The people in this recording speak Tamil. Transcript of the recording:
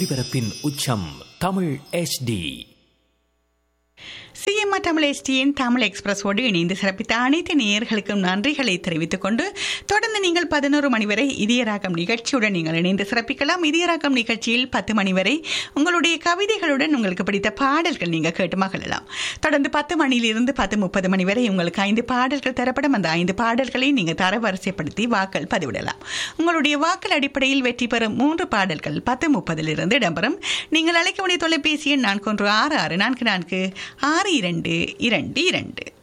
ஒலிபரப்பின் உச்சம் தமிழ் HD சிஎம்ஆர் தமிழ் எஸ்டியின் தமிழ் எக்ஸ்பிரஸோடு இணைந்து சிறப்பித்த அனைத்து நேயர்களுக்கும் நன்றிகளை தெரிவித்துக் கொண்டு தொடர்ந்து நீங்கள் பதினோரு மணி வரை இதயராகம் நிகழ்ச்சியுடன் நீங்கள் இணைந்து சிறப்பிக்கலாம் இதயராகம் நிகழ்ச்சியில் பத்து மணி வரை உங்களுடைய கவிதைகளுடன் உங்களுக்கு பிடித்த பாடல்கள் நீங்கள் கேட்டு மகிழலாம் தொடர்ந்து பத்து மணியிலிருந்து பத்து முப்பது மணி வரை உங்களுக்கு ஐந்து பாடல்கள் தரப்படும் அந்த ஐந்து பாடல்களை நீங்கள் தரவரிசைப்படுத்தி வாக்கள் பதிவிடலாம் உங்களுடைய வாக்கள் அடிப்படையில் வெற்றி பெறும் மூன்று பாடல்கள் பத்து முப்பதிலிருந்து இடம்பெறும் நீங்கள் அழைக்க வேண்டிய தொலைபேசி எண் நான்கு ஒன்று ஆறு ஆறு நான்கு நான்கு ஆறு இரண்டு இரண்டு இரண்டு